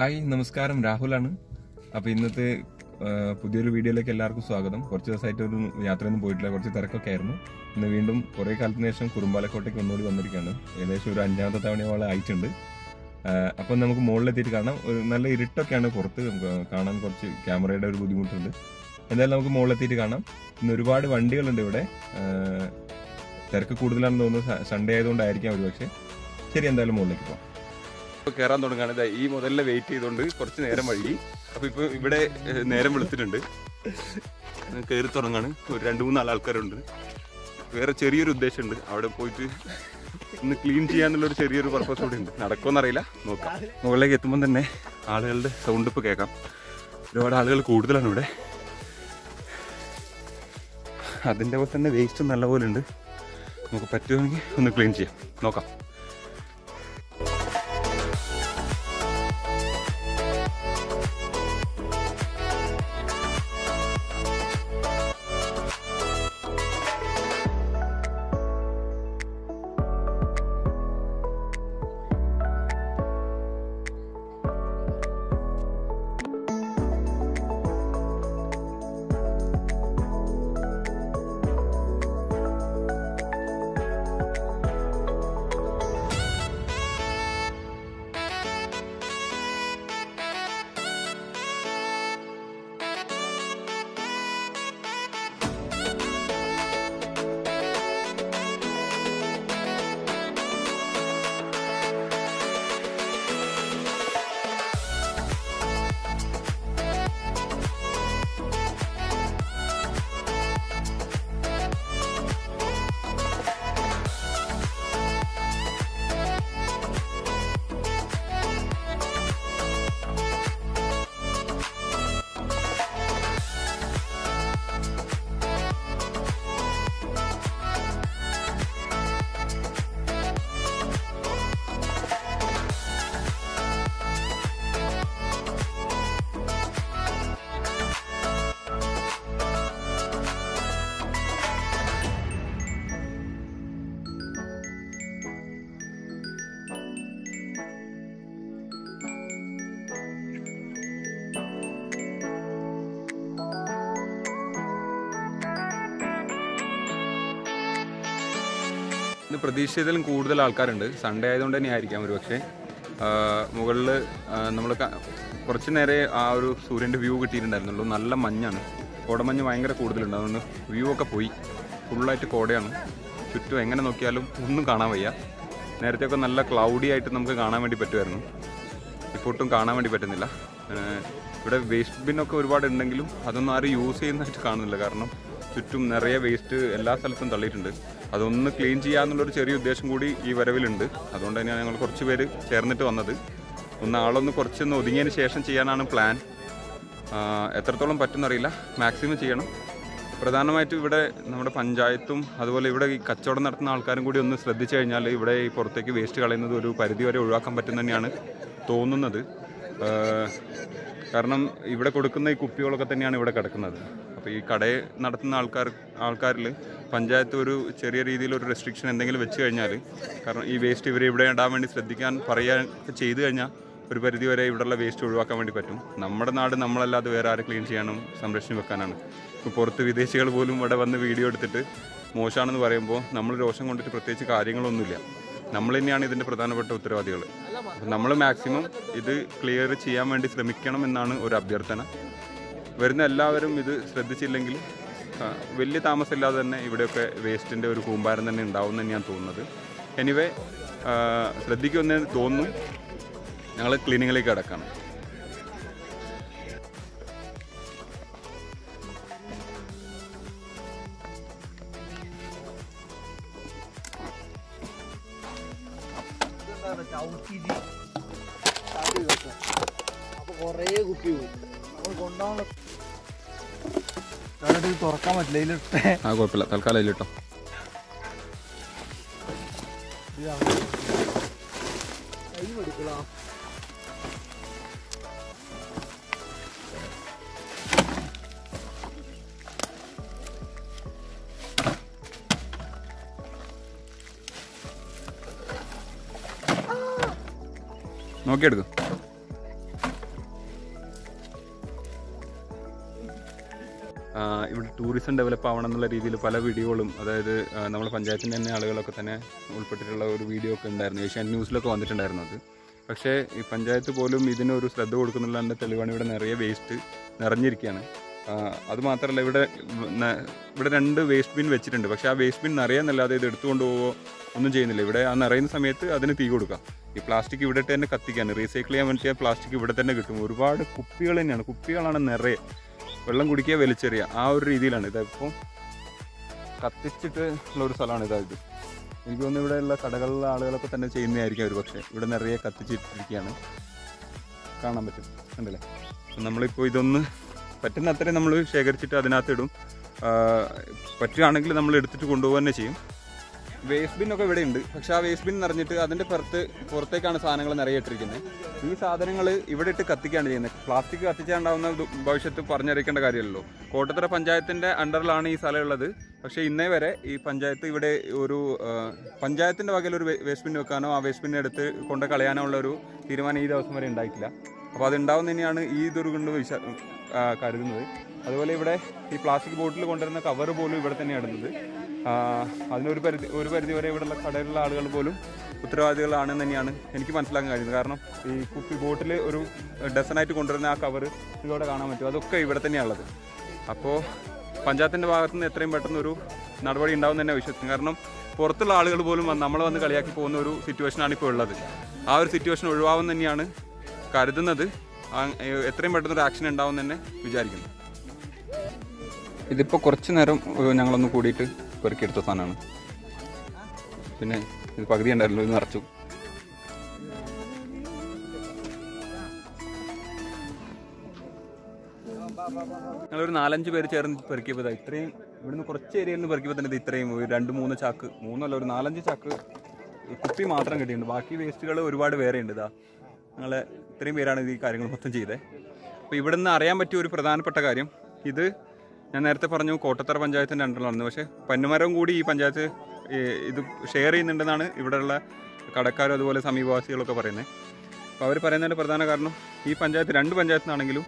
hi നമസ്കാരം രാഹുലാണ് അപ്പൊ ഇന്നത്തെ ആ, പുതിയൊരു വീഡിയോയിലേക്ക് എല്ലാവർക്കും സ്വാഗതം കുറച്ച് ദിവസമായിട്ട് ഒരു യാത്രയൊന്നും പോയിട്ടില്ല കുറച്ച് തിരക്കൊക്കെ ആയിരുന്നു ഇന്ന് വീണ്ടും കുറെ കാലത്തിന് ശേഷം കുറുമ്പാലക്കോട്ടേക്ക് ഒന്നുകൂടി വന്നിരിക്കുകയാണ് ഏകദേശം ഒരു അഞ്ചാമത്തെ തവണയോളം ആയിട്ടുണ്ട് ആ, അപ്പം നമുക്ക് മുകളിലെത്തിയിട്ട് കാണാം ഒരു നല്ല ഇരുട്ടൊക്കെയാണ് പുറത്ത് നമുക്ക് കാണാൻ കുറച്ച് ക്യാമറയുടെ ഒരു ബുദ്ധിമുട്ടുണ്ട് എന്തായാലും നമുക്ക് മുകളിലെത്തിയിട്ട് കാണാം ഇന്ന് ഒരുപാട് വണ്ടികളുണ്ട് ഇവിടെ ആ, തിരക്ക് കൂടുതലാണെന്ന് തോന്നുന്നു സ- സൺഡേ ആയതുകൊണ്ടായിരിക്കാം ഒരുപക്ഷെ ശരി എന്തായാലും മുകളിലേക്ക് പോകാം ഇപ്പൊ കയറാൻ തുടങ്ങാണ് ദാ ഈ മുതലിനെ വെയിറ്റ് ചെയ്തുകൊണ്ട് കുറച്ച് നേരം വഴുകി അപ്പൊ ഇപ്പൊ ഇവിടെ ഏഹ്, നേരം വെളുത്തിട്ടുണ്ട് കയറി തുടങ്ങാണ് ഒരു രണ്ട് മൂന്ന് ആൾക്കാരുണ്ട് വേറെ ചെറിയൊരു ഉദ്ദേശമുണ്ട് അവിടെ പോയിട്ട് ഒന്ന് ക്ലീൻ ചെയ്യാന്നുള്ള ഒരു ചെറിയൊരു പർപ്പസ് കൂടി ഉണ്ട് നടക്കുമെന്നറിയില്ല നോക്കാം മുകളിലേക്ക് എത്തുമ്പോൾ തന്നെ ആളുകളുടെ സൗണ്ട് ഇപ്പൊ കേൾക്കാം ഒരുപാട് ആളുകൾ കൂടുതലാണ് ഇവിടെ അതിൻ്റെ പോലെ തന്നെ വേസ്റ്റ് നല്ലപോലെ ഉണ്ട് നമുക്ക് പറ്റുമെങ്കിൽ ഒന്ന് ക്ലീൻ ചെയ്യാം നോക്കാം ഇന്ന് പ്രതീക്ഷിച്ചതിലും കൂടുതൽ ആൾക്കാരുണ്ട് സൺഡേ ആയതുകൊണ്ട് തന്നെ ആയിരിക്കാം ഒരു പക്ഷേ മുകളിൽ നമ്മൾ കുറച്ച് നേരെ ആ ഒരു സൂര്യൻ്റെ വ്യൂ കിട്ടിയിട്ടുണ്ടായിരുന്നുള്ളൂ നല്ല മഞ്ഞാണ് കോടമഞ്ഞ് ഭയങ്കര കൂടുതലുണ്ട് അതുകൊണ്ട് വ്യൂ ഒക്കെ പോയി ഫുള്ളായിട്ട് കോടയാണ് ചുറ്റും എങ്ങനെ നോക്കിയാലും ഒന്നും കാണാൻ വയ്യ നേരത്തെയൊക്കെ നല്ല ക്ലൗഡി ആയിട്ട് നമുക്ക് കാണാൻ വേണ്ടി പറ്റുമായിരുന്നു ഇപ്പോൾ ഒട്ടും കാണാൻ വേണ്ടി പറ്റുന്നില്ല ഏഹ് ഇവിടെ വേസ്റ്റ് ബിന്നൊക്കെ ഒരുപാട് ഉണ്ടെങ്കിലും അതൊന്നും ആരും യൂസ് ചെയ്യുന്നതായിട്ട് കാണുന്നില്ല കാരണം ചുറ്റും നിറയെ വേസ്റ്റ് എല്ലാ സ്ഥലത്തും തള്ളിയിട്ടുണ്ട് അതൊന്ന് ക്ലീൻ ചെയ്യാന്നുള്ളൊരു ചെറിയ ഉദ്ദേശം കൂടി ഈ വരവിലുണ്ട് അതുകൊണ്ട് തന്നെയാണ് ഞങ്ങൾ കുറച്ച് പേര് ചേർന്നിട്ട് വന്നത് ഒന്ന് ആളൊന്ന് കുറച്ചൊന്ന് ഒതുങ്ങിയതിന് ശേഷം ചെയ്യാനാണ് പ്ലാൻ ആഹ് എത്രത്തോളം പറ്റുമെന്നറിയില്ല മാക്സിമം ചെയ്യണം പ്രധാനമായിട്ടും ഇവിടെ നമ്മുടെ പഞ്ചായത്തും അതുപോലെ ഇവിടെ ഈ കച്ചവടം നടത്തുന്ന ആൾക്കാരും കൂടി ഒന്ന് ശ്രദ്ധിച്ചു കഴിഞ്ഞാൽ ഇവിടെ ഈ പുറത്തേക്ക് വേസ്റ്റ് കളയുന്നത് ഒരു പരിധി വരെ ഒഴിവാക്കാൻ പറ്റും തന്നെയാണ് തോന്നുന്നത് ആഹ് കാരണം ഇവിടെ കൊടുക്കുന്ന ഈ കുപ്പികളൊക്കെ തന്നെയാണ് ഇവിടെ കിടക്കുന്നത് അപ്പോൾ ഈ കടയെ നടത്തുന്ന ആൾക്കാർ ആൾക്കാരിൽ പഞ്ചായത്ത് ഒരു ചെറിയ രീതിയിൽ ഒരു റെസ്ട്രിക്ഷൻ എന്തെങ്കിലും വെച്ച് കഴിഞ്ഞാൽ കാരണം ഈ വേസ്റ്റ് ഇവരെ ഇവിടെ ഇടാൻ വേണ്ടി ശ്രദ്ധിക്കാൻ പറയാൻ ചെയ്തു കഴിഞ്ഞാൽ ഒരു പരിധി വരെ ഇവിടെയുള്ള വേസ്റ്റ് ഒഴിവാക്കാൻ വേണ്ടി പറ്റും നമ്മുടെ നാട് നമ്മളല്ലാതെ വേറെ ആരെ ക്ലീൻ ചെയ്യാനും സംരക്ഷണം വെക്കാനാണ് ഇപ്പോൾ പുറത്ത് വിദേശികൾ പോലും ഇവിടെ വന്ന് വീഡിയോ എടുത്തിട്ട് മോശമാണെന്ന് പറയുമ്പോൾ നമ്മൾ രോഷം കൊണ്ടിട്ട് പ്രത്യേകിച്ച് കാര്യങ്ങളൊന്നുമില്ല നമ്മൾ തന്നെയാണ് ഇതിൻ്റെ പ്രധാനപ്പെട്ട ഉത്തരവാദികൾ അപ്പം നമ്മൾ മാക്സിമം ഇത് ക്ലിയർ ചെയ്യാൻ വേണ്ടി ശ്രമിക്കണം എന്നാണ് ഒരു അഭ്യർത്ഥന വരുന്ന എല്ലാവരും ഇത് ശ്രദ്ധിച്ചില്ലെങ്കിൽ ആ, വലിയ താമസമില്ലാതെ തന്നെ ഇവിടെയൊക്കെ വേസ്റ്റിൻ്റെ ഒരു കൂമ്പാരം തന്നെ ഉണ്ടാവും എന്ന് ഞാൻ തോന്നുന്നത് എനിവേ ശ്രദ്ധിക്കുമെന്ന് തോന്നുന്നു ഞങ്ങൾ ക്ലീനിങ്ങിലേക്ക് കിടക്കാണ് അപ്പൊ കൊറേ കുപ്പി പോകും നമ്മൾ കൊണ്ടുപോകാനുള്ള ഇവിടെ ഇത് തുറക്കാൻ പറ്റില്ല ഇതിലിട്ട് ആ കുഴപ്പമില്ല തൽക്കാലം അതിൽ കേട്ടോ ടൈം എടുക്കലാ നോക്കിയെടുക്കും ടൂറിസം ഡെവലപ്പ് ആവണം എന്നുള്ള രീതിയിൽ പല വീഡിയോകളും അതായത് ആ, നമ്മുടെ പഞ്ചായത്തിൻ്റെ തന്നെ ആളുകളൊക്കെ തന്നെ ഉൾപ്പെട്ടിട്ടുള്ള ഒരു വീഡിയോ ഒക്കെ ഉണ്ടായിരുന്നു ഏഷ്യാൻ ന്യൂസിലൊക്കെ വന്നിട്ടുണ്ടായിരുന്നു അത് പക്ഷേ ഈ പഞ്ചായത്ത് പോലും ഇതിനൊരു ശ്രദ്ധ കൊടുക്കുന്നുള്ളതിൻ്റെ തെളിവാണ് ഇവിടെ നിറയെ വേസ്റ്റ് നിറഞ്ഞിരിക്കുകയാണ് ആ, അത് മാത്രമല്ല ഇവിടെ ന- ഇവിടെ രണ്ട് വേസ്റ്റ് ബിൻ വെച്ചിട്ടുണ്ട് പക്ഷേ ആ വേസ്റ്റ് ബിൻ നിറയാന്നല്ലാതെ ഇത് എടുത്തുകൊണ്ട് പോവോ ഒന്നും ചെയ്യുന്നില്ല ഇവിടെ ആ നിറയുന്ന സമയത്ത് അതിന് തീ കൊടുക്കാം ഈ പ്ലാസ്റ്റിക് ഇവിടെ ഇട്ട് തന്നെ കത്തിക്കാൻ റീസൈക്കിൾ ചെയ്യാൻ പറ്റിയ പ്ലാസ്റ്റിക് ഇവിടെ തന്നെ കിട്ടും ഒരുപാട് കുപ്പികൾ തന്നെയാണ് കുപ്പികളാണ് നിറയെ വെള്ളം കുടിക്കുക വലിച്ചെറിയുക ആ ഒരു രീതിയിലാണ് ഇതിപ്പോൾ കത്തിച്ചിട്ട് ഉള്ള ഒരു സ്ഥലമാണ് ഇതായത് എനിക്ക് തോന്നുന്നു ഇവിടെയുള്ള കടകളിലെ ആളുകളൊക്കെ തന്നെ ചെയ്യുന്നതായിരിക്കും അവർ പക്ഷേ ഇവിടെ നിറയെ കത്തിച്ചിട്ടിരിക്കുകയാണ് കാണാൻ പറ്റും കണ്ടില്ലേ അപ്പം നമ്മളിപ്പോൾ ഇതൊന്ന് പറ്റുന്ന അത്രയും നമ്മൾ ശേഖരിച്ചിട്ട് അതിനകത്ത് ഇടും ആ, പറ്റുകയാണെങ്കിൽ നമ്മൾ എടുത്തിട്ട് കൊണ്ടുപോകുക തന്നെ ചെയ്യും വേസ്റ്റ് ബിൻ ഒക്കെ ഇവിടെ ഉണ്ട് പക്ഷെ ആ വേസ്റ്റ് ബിൻ നിറഞ്ഞിട്ട് അതിന്റെ പുറത്ത് പുറത്തേക്കാണ് സാധനങ്ങൾ നിറയിട്ടിരിക്കുന്നത് ഈ സാധനങ്ങൾ ഇവിടെ ഇട്ട് കത്തിക്കാണ് ചെയ്യുന്നത് പ്ലാസ്റ്റിക് കത്തിച്ചാണ്ടാവുന്ന ദു- ഭവിഷ്യത്ത് പറഞ്ഞറിയിക്കേണ്ട കാര്യമല്ലല്ലോ കോട്ടത്തറ പഞ്ചായത്തിന്റെ അണ്ടറിലാണ് ഈ സ്ഥലം ഉള്ളത് പക്ഷേ ഇന്നേ വരെ ഈ പഞ്ചായത്ത് ഇവിടെ ഒരു ആ, പഞ്ചായത്തിന്റെ വകയിൽ ഒരു വേസ്റ്റ് ബിൻ വെക്കാനോ ആ വേസ്റ്റ് ബിൻ എടുത്ത് കൊണ്ട് കളയാനോ ഉള്ള ഒരു തീരുമാനം ഈ ദിവസം വരെ ഉണ്ടായിട്ടില്ല അപ്പോൾ അത് ഉണ്ടാവും തന്നെയാണ് ഈ ഇതൊരു കൊണ്ട് വിശ ആ, കരുതുന്നത് അതുപോലെ ഇവിടെ ഈ പ്ലാസ്റ്റിക് ബോട്ടിൽ കൊണ്ടുവരുന്ന കവർ പോലും ഇവിടെ തന്നെയാണ് ഇടുന്നത് ആ, അതിനൊരു പരിധി ഒരു പരിധി വരെ ഇവിടെയുള്ള കടയിലുള്ള ആളുകൾ പോലും ഉത്തരവാദികളാണെന്ന് തന്നെയാണ് എനിക്ക് മനസ്സിലാക്കാൻ കഴിയുന്നത് കാരണം ഈ കുപ്പി ബോട്ടിൽ ഒരു ഡസനായിട്ട് കൊണ്ടുവരുന്ന ആ കവർ ഇവിടെ കാണാൻ പറ്റും അതൊക്കെ ഇവിടെ തന്നെയാണുള്ളത് അപ്പോൾ പഞ്ചായത്തിൻ്റെ ഭാഗത്തു നിന്ന് എത്രയും പെട്ടെന്ന് ഒരു നടപടി ഉണ്ടാവും തന്നെ വിശ്വസിക്കും കാരണം പുറത്തുള്ള ആളുകൾ പോലും വന്ന് നമ്മളെ വന്ന് കളിയാക്കി പോകുന്ന ഒരു സിറ്റുവേഷനാണ് ഇപ്പോൾ ഉള്ളത് ആ ഒരു സിറ്റുവേഷൻ ഒഴിവാവും തന്നെയാണ് കരുതുന്നത് ആ- എത്രയും പെട്ടെന്ന് ഒരു ആക്ഷൻ ഉണ്ടാവും തന്നെ വിചാരിക്കുന്നു ഇതിപ്പോൾ കുറച്ച് നേരം ഏഹ്, ഞങ്ങളൊന്ന് കൂടിയിട്ട് പെറുക്കിയെടുത്ത സാധനമാണ് പിന്നെ ഇത് പകുതി ഉണ്ടായിരുന്നു ഇത് നിറച്ചു ഞങ്ങളൊരു നാലഞ്ച് പേര് ചേർന്ന് പെറുക്കിയപ്പോൾ ഇതാ ഇത്രയും ഇവിടുന്ന് കുറച്ച് ഏരിയയിൽ നിന്ന് പെറുക്കിയപ്പോൾ തന്നെ ഇത് ഇത്രയും ഒരു രണ്ട് മൂന്ന് ചാക്ക് മൂന്നല്ല ഒരു നാലഞ്ച് ചാക്ക് ഈ കുപ്പി മാത്രം കിട്ടിയിട്ടുണ്ട് ബാക്കി വേസ്റ്റുകൾ ഒരുപാട് വേറെ ഉണ്ട് ഇതാ ഞങ്ങൾ ഇത്രയും പേരാണ് ഇത് ഈ കാര്യങ്ങൾ മൊത്തം ചെയ്തത് അപ്പോൾ ഇവിടെ നിന്ന് അറിയാൻ പറ്റിയ ഒരു പ്രധാനപ്പെട്ട കാര്യം ഇത് ഞാൻ നേരത്തെ പറഞ്ഞു കോട്ടത്തറ പഞ്ചായത്തിൻ്റെ അണ്ടറിലാണ് പക്ഷേ പന്നുമരം കൂടി ഈ പഞ്ചായത്ത് ഈ ഇത് ഷെയർ ചെയ്യുന്നുണ്ടെന്നാണ് ഇവിടെയുള്ള കടക്കാരും അതുപോലെ സമീപവാസികളൊക്കെ പറയുന്നത് അപ്പോൾ അവർ പറയുന്നതിൻ്റെ പ്രധാന കാരണം ഈ പഞ്ചായത്ത് രണ്ട് പഞ്ചായത്തിനാണെങ്കിലും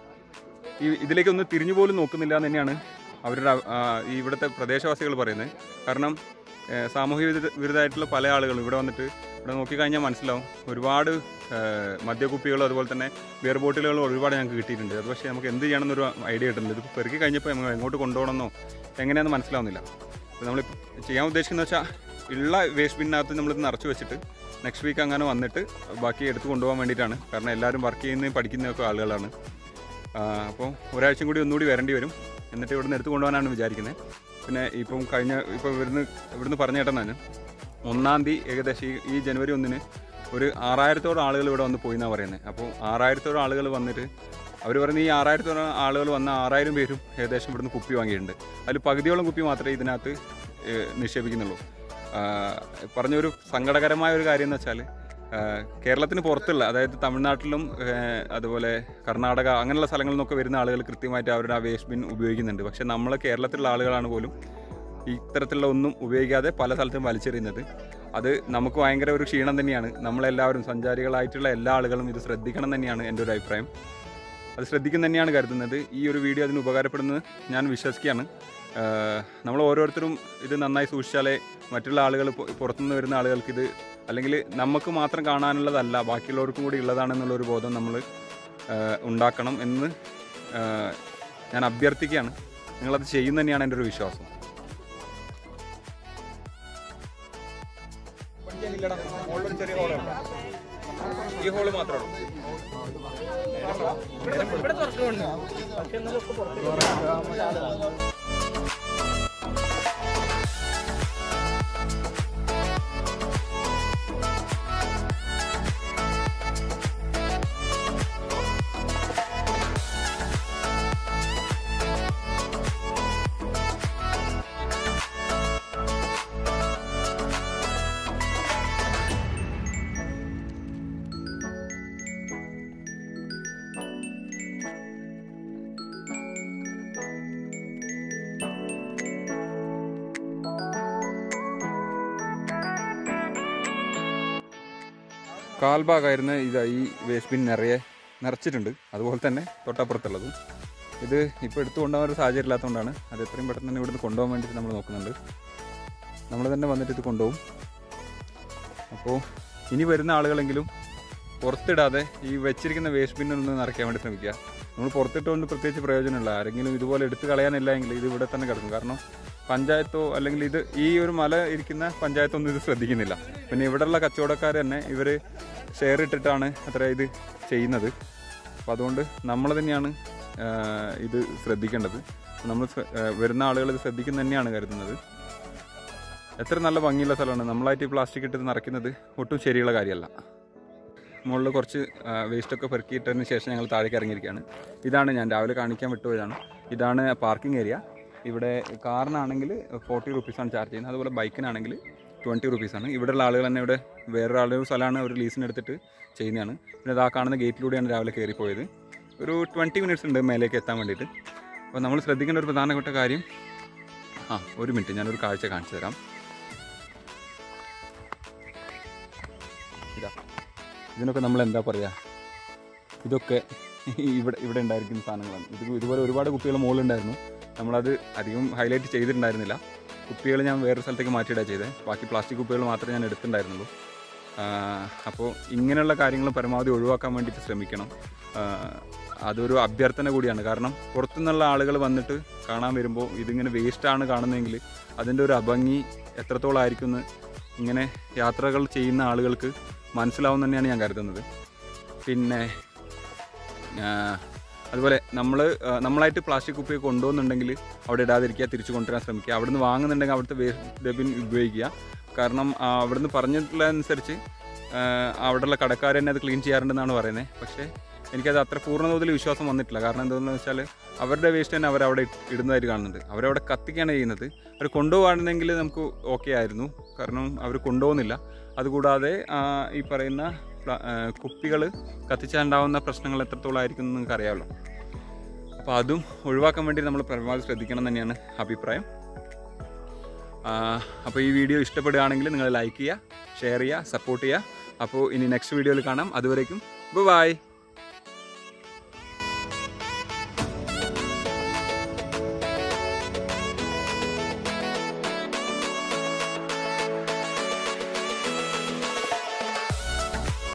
ഈ ഇതിലേക്കൊന്നും തിരിഞ്ഞു പോലും നോക്കുന്നില്ല എന്ന് തന്നെയാണ് അവരുടെ ആ, ഈ ഇവിടുത്തെ പ്രദേശവാസികൾ പറയുന്നത് കാരണം ഏ, സാമൂഹ്യ വിരുദ്ധ വിരുദ്ധമായിട്ടുള്ള പല ആളുകളും ഇവിടെ വന്നിട്ട് ഇവിടെ നോക്കിക്കഴിഞ്ഞാൽ മനസ്സിലാവും ഒരുപാട് ഏ, മദ്യക്കുപ്പികളും അതുപോലെ തന്നെ ബിയർ ബോട്ടിലുകളും ഒരുപാട് ഞങ്ങൾക്ക് കിട്ടിയിട്ടുണ്ട് അത് പക്ഷേ നമുക്ക് എന്ത് ചെയ്യണമെന്നൊരു ഐഡിയ കിട്ടുന്നില്ല ഇത് പെറുക്കി കഴിഞ്ഞപ്പോൾ നമ്മൾ എങ്ങോട്ട് കൊണ്ടുപോകണമെന്നോ എങ്ങനെയാണെന്ന് മനസ്സിലാവുന്നില്ല അപ്പോൾ നമ്മൾ ചെയ്യാൻ ഉദ്ദേശിക്കുന്നത് വെച്ചാൽ ഉള്ള വേസ്റ്റ് ബിന്നകത്ത് നമ്മളിത് നിറച്ച് വെച്ചിട്ട് നെക്സ്റ്റ് വീക്ക് അങ്ങനെ വന്നിട്ട് ബാക്കി എടുത്ത് കൊണ്ടുപോകാൻ വേണ്ടിയിട്ടാണ് കാരണം എല്ലാവരും വർക്ക് ചെയ്യുന്നതും പഠിക്കുന്നതൊക്കെ ആളുകളാണ് അപ്പോൾ ഒരാഴ്ചയും കൂടി ഒന്നുകൂടി വരേണ്ടി വരും എന്നിട്ട് ഇവിടുന്ന് എടുത്ത് കൊണ്ടുപോകാനാണ് വിചാരിക്കുന്നത് പിന്നെ ഇപ്പം കഴിഞ്ഞ ഇപ്പോൾ ഇവിടുന്ന് ഇവിടുന്ന് പറഞ്ഞ കേട്ടെന്നാണ് ഒന്നാം തീയതി ഏകദേശം ഈ- ഈ ജനുവരി ഒന്നിന് ഒരു ആറായിരത്തോളം ആളുകൾ ഇവിടെ വന്ന് പോയി എന്നാണ് പറയുന്നത് അപ്പോൾ ആറായിരത്തോളം ആളുകൾ വന്നിട്ട് അവർ പറയുന്ന ഈ ആറായിരത്തോളം ആളുകൾ വന്ന ആറായിരം പേരും ഏകദേശം ഇവിടുന്ന് കുപ്പി വാങ്ങിയിട്ടുണ്ട് അതിൽ പകുതിയോളം കുപ്പി മാത്രമേ ഇതിനകത്ത് ഏഹ്, നിക്ഷേപിക്കുന്നുള്ളൂ ആ, പറഞ്ഞൊരു സങ്കടകരമായ ഒരു കാര്യം എന്ന് വെച്ചാൽ കേരളത്തിന് പുറത്തുള്ള അതായത് തമിഴ്നാട്ടിലും ഏഹ്, അതുപോലെ കർണാടക അങ്ങനെയുള്ള സ്ഥലങ്ങളിൽ നിന്നൊക്കെ വരുന്ന ആളുകൾ കൃത്യമായിട്ട് അവരുടെ ആ വേസ്റ്റ് ബിൻ ഉപയോഗിക്കുന്നുണ്ട് പക്ഷേ നമ്മൾ കേരളത്തിലുള്ള ആളുകളാണ് പോലും ഇത്തരത്തിലുള്ള ഒന്നും ഉപയോഗിക്കാതെ പല സ്ഥലത്തും വലിച്ചെറിയുന്നത് അത് നമുക്ക് ഭയങ്കര ഒരു ക്ഷീണം തന്നെയാണ് നമ്മളെല്ലാവരും സഞ്ചാരികളായിട്ടുള്ള എല്ലാ ആളുകളും ഇത് ശ്രദ്ധിക്കണം തന്നെയാണ് എൻ്റെ ഒരു അഭിപ്രായം അത് ശ്രദ്ധിക്കും തന്നെയാണ് കരുതുന്നത് ഈ ഒരു വീഡിയോ അതിന് ഉപകാരപ്പെടുന്നത് ഞാൻ വിശ്വസിക്കുകയാണ് ആഹ് നമ്മൾ ഓരോരുത്തരും ഇത് നന്നായി സൂക്ഷിച്ചാലേ മറ്റുള്ള ആളുകൾ പൊ- പുറത്തുനിന്ന് വരുന്ന ആളുകൾക്ക് ഇത് അല്ലെങ്കിൽ നമുക്ക് മാത്രം കാണാനുള്ളതല്ല ബാക്കിയുള്ളവർക്കും കൂടി ഉള്ളതാണെന്നുള്ളൊരു ബോധം നമ്മൾ ആഹ് ഉണ്ടാക്കണം എന്ന് ആഹ് ഞാൻ അഭ്യർത്ഥിക്കുകയാണ് നിങ്ങളത് ചെയ്യുന്ന തന്നെയാണ് എൻ്റെ ഒരു വിശ്വാസം ഈ ഹോള് മാത്രമേ കാൽഭാഗമായിരുന്ന ഇതാ ഈ വേസ്റ്റ് ബിൻ നിറയെ നിറച്ചിട്ടുണ്ട് അതുപോലെ തന്നെ തൊട്ടപ്പുറത്തുള്ളതും ഇത് ഇപ്പോൾ എടുത്തു കൊണ്ടുപോകാൻ ഒരു സാഹചര്യം ഇല്ലാത്തതുകൊണ്ടാണ് അത് എത്രയും പെട്ടെന്ന് തന്നെ ഇവിടുന്ന് കൊണ്ടുപോകാൻ വേണ്ടിയിട്ട് നമ്മൾ നോക്കുന്നുണ്ട് നമ്മൾ തന്നെ വന്നിട്ട് ഇത് കൊണ്ടുപോകും അപ്പോൾ ഇനി വരുന്ന ആളുകളെങ്കിലും പുറത്തിടാതെ ഈ വെച്ചിരിക്കുന്ന വേസ്റ്റ് ബിന്നിൽ നിന്ന് നിറയ്ക്കാൻ വേണ്ടി ശ്രമിക്കുക നമ്മൾ പുറത്തിട്ടുകൊണ്ട് പ്രത്യേകിച്ച് പ്രയോജനമില്ല ആരെങ്കിലും ഇതുപോലെ എടുത്ത് കളയാനില്ല എങ്കിൽ ഇത് ഇവിടെ തന്നെ കിടക്കും കാരണം പഞ്ചായത്തോ അല്ലെങ്കിൽ ഇത് ഈ ഒരു മല ഇരിക്കുന്ന പഞ്ചായത്തൊന്നും ഇത് ശ്രദ്ധിക്കുന്നില്ല പിന്നെ ഇവിടെയുള്ള കച്ചവടക്കാർ തന്നെ ഇവർ ഷെയർ ഇട്ടിട്ടാണ് അത്ര ഇത് ചെയ്യുന്നത് അപ്പോൾ അതുകൊണ്ട് നമ്മൾ തന്നെയാണ് ആ, ഇത് ശ്രദ്ധിക്കേണ്ടത് നമ്മൾ ശ്ര- ആ, വരുന്ന ആളുകൾ ഇത് ശ്രദ്ധിക്കുന്ന തന്നെയാണ് കരുതുന്നത് എത്ര നല്ല ഭംഗിയുള്ള സ്ഥലമാണ് നമ്മളായിട്ട് ഈ പ്ലാസ്റ്റിക് ഇട്ട് ഇത് നിറയ്ക്കുന്നത് ഒട്ടും ശരിയുള്ള കാര്യമല്ല മുകളിൽ കുറച്ച് വേസ്റ്റൊക്കെ പെറുക്കിയിട്ടതിന് ശേഷം ഞങ്ങൾ താഴേക്ക് ഇറങ്ങിയിരിക്കുകയാണ് ഇതാണ് ഞാൻ രാവിലെ കാണിക്കാൻ വിട്ടുപോയതാണ് ഇതാണ് പാർക്കിംഗ് ഏരിയ ഇവിടെ കാറിനാണെങ്കിൽ ഫോർട്ടി റുപ്പീസാണ് ചാർജ് ചെയ്യുന്നത് അതുപോലെ ബൈക്കിനാണെങ്കിൽ ട്വൻറ്റി റുപ്പീസാണ് ഇവിടെയുള്ള ആളുകൾ തന്നെ ഇവിടെ വേറൊരു ആളുടെ സ്ഥലമാണ് അവർ ലീസിന് എടുത്തിട്ട് ചെയ്യുന്നതാണ് പിന്നെ ഇതാ കാണുന്ന ഗേറ്റിലൂടെയാണ് രാവിലെ കയറിപ്പോയത് ഒരു ട്വൻറ്റി മിനിറ്റ്സ് ഉണ്ട് മേലേക്ക് എത്താൻ വേണ്ടിയിട്ട് അപ്പോൾ നമ്മൾ ശ്രദ്ധിക്കേണ്ട ഒരു പ്രധാനപ്പെട്ട കാര്യം ആ ഒരു മിനിറ്റ് ഞാനൊരു കാഴ്ച കാണിച്ചു തരാം ഇതാ ഇതിനൊക്കെ നമ്മൾ എന്താ പറയുക ഇതൊക്കെ ഇവിടെ ഇവിടെ ഉണ്ടായിരിക്കുന്ന സാധനങ്ങളാണ് ഇത് ഇതുപോലെ ഒരുപാട് കുപ്പികൾ മുകളിലുണ്ടായിരുന്നു നമ്മളത് അധികം ഹൈലൈറ്റ് ചെയ്തിട്ടുണ്ടായിരുന്നില്ല കുപ്പികൾ ഞാൻ വേറെ സ്ഥലത്തേക്ക് മാറ്റിയിടാണ് ചെയ്തത് ബാക്കി പ്ലാസ്റ്റിക് കുപ്പികൾ മാത്രമേ ഞാൻ എടുത്തിട്ടുണ്ടായിരുന്നുള്ളൂ അപ്പോൾ ഇങ്ങനെയുള്ള കാര്യങ്ങൾ പരമാവധി ഒഴിവാക്കാൻ വേണ്ടിയിട്ട് ശ്രമിക്കണം ആ, അതൊരു അഭ്യർത്ഥന കൂടിയാണ് കാരണം പുറത്തുനിന്നുള്ള ആളുകൾ വന്നിട്ട് കാണാൻ വരുമ്പോൾ ഇതിങ്ങനെ വേസ്റ്റാണ് കാണുന്നതെങ്കിൽ അതിൻ്റെ ഒരു അഭംഗി എത്രത്തോളം ആയിരിക്കും എന്ന് ഇങ്ങനെ യാത്രകൾ ചെയ്യുന്ന ആളുകൾക്ക് മനസ്സിലാവും തന്നെയാണ് ഞാൻ കരുതുന്നത് പിന്നെ ആ, അതുപോലെ നമ്മൾ നമ്മളായിട്ട് പ്ലാസ്റ്റിക് കുപ്പി കൊണ്ടുപോകുന്നുണ്ടെങ്കിൽ അവിടെ ഇടാതിരിക്കുക തിരിച്ചു കൊണ്ടുവരാൻ ശ്രമിക്കുക അവിടുന്ന് വാങ്ങുന്നുണ്ടെങ്കിൽ അവിടുത്തെ വേസ്റ്റ് ഡബിൻ ഉപയോഗിക്കുക കാരണം ആ, അവിടുന്ന് പറഞ്ഞിട്ടുള്ളതനുസരിച്ച് ആ, അവിടെയുള്ള കടക്കാർ തന്നെ അത് ക്ലീൻ ചെയ്യാറുണ്ടെന്നാണ് പറയുന്നത് പക്ഷേ എനിക്കത് അത്ര പൂർണ്ണതോതിൽ വിശ്വാസം വന്നിട്ടില്ല കാരണം എന്താണെന്ന് വെച്ചാൽ അവരുടെ വേസ്റ്റ് തന്നെ അവരവിടെ ഇടുന്നതായിട്ട് കാണുന്നുണ്ട് അവരവിടെ കത്തിക്കുകയാണ് ചെയ്യുന്നത് അവർ കൊണ്ടുപോകുകയാണെന്നെങ്കിൽ നമുക്ക് ഓക്കെ ആയിരുന്നു കാരണം അവർ കൊണ്ടുപോകുന്നില്ല അതുകൂടാതെ ആ, ഈ പറയുന്ന കുപ്പികൾ കത്തിച്ചാണ്ടാവുന്ന പ്രശ്നങ്ങൾ എത്രത്തോളം ആയിരിക്കും എന്ന് നിങ്ങൾക്ക് അറിയാമല്ലോ അപ്പോൾ അതും ഒഴിവാക്കാൻ വേണ്ടി നമ്മൾ പരമാവധി ശ്രദ്ധിക്കണം തന്നെയാണ് അഭിപ്രായം അപ്പോൾ ഈ വീഡിയോ ഇഷ്ടപ്പെടുകയാണെങ്കിൽ നിങ്ങൾ ലൈക്ക് ചെയ്യുക ഷെയർ ചെയ്യുക സപ്പോർട്ട് ചെയ്യുക അപ്പോൾ ഇനി നെക്സ്റ്റ് വീഡിയോയിൽ കാണാം അതുവരേക്കും ബൈ